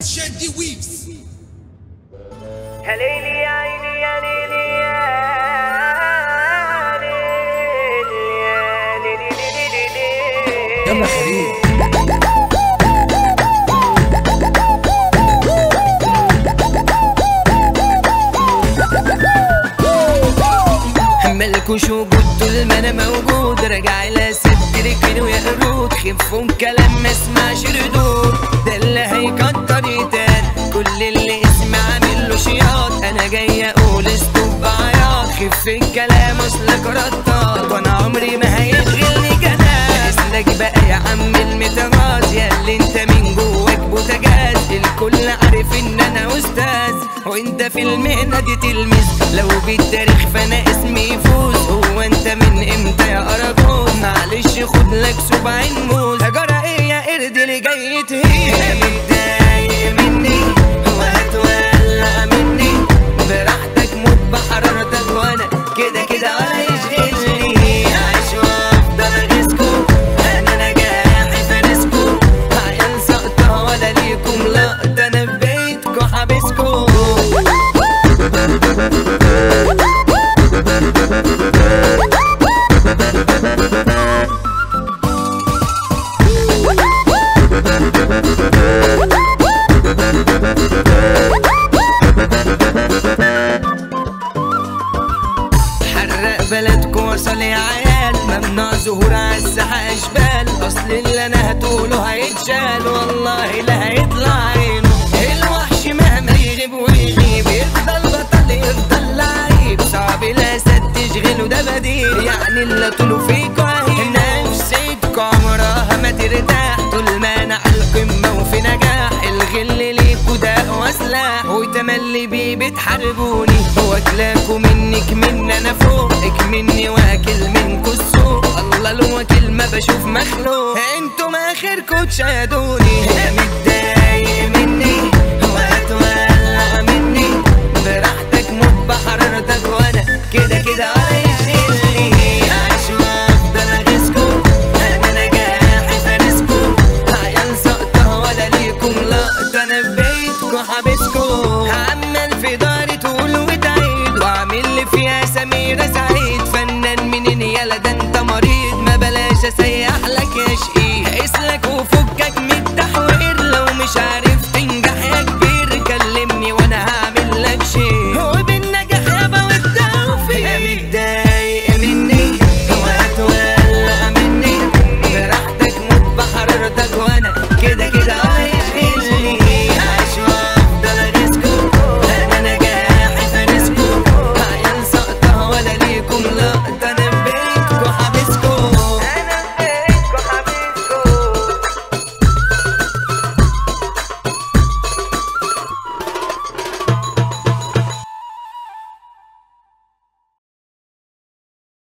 شادي ويفز يا ليلي يا عيني يا ليلي يا ليلي يا ليلي ليلي ليلي يلا خليل مالكوش وجود طول ما انا موجود راجع لا ستر كيلو يا قرود خفوا كلام ما اسمعش ردود ده اللي هيكتر يتان كل اللي اسمع عامل له شياط انا جاي اقول استوب عياط خف الكلام اصلك رطاط وانا عمري ما هيشغلني كلام اسلك بقى يا عم المتغاز يا اللي انت من جواك بوتجاز الكل عارف ان انا استاذ وانت في المهنه دي تلميذ لو بالتاريخ فانا اسمي يفوز هو انت من امتى يا اراجوز معلش خد لك سبعين موز هجرى ايه يا قرد اللي جاي تهيج متضايق مني وهتولع مني براحتك موت بحرارتك وانا كده كده ولا يشغلني عايش وافضل اغيظكم انا نجاحي فارسكم عيال سقطة ولا ليكم لقطة انا في بيتكم حابسكم حرق بلدكم وصل يا عيال ممنوع ظهور على الساحة اشبال اصل اللي انا هتقوله هيتشال والله لا هيطلع عينه الوحش مهما يغيب ويغيب يفضل بطل يفضل لعيب صعب الاسد تشغله ده بديل يعني اللي طوله فيكوا هيب نفسيتكوا عمرها ما ترتاح طول ما انا على القمة وفي نجاح الغل ليكوا ده وسلاح وتملي بيه بتحاربوني واكلاكوا منك من انا فوقك مني واكل منكوا السوق الله الوكيل ما بشوف مخلوق انتم اخركوا تشاهدوني متضايق مني وهتولع مني براحتك موت بحرارتك وانا كده كده ولا يشغلني عايش وافضل اغيظكم انا نجاحي فارسكم عيال سقطة ولا ليكم لقطة انا في بيتكم حابسكم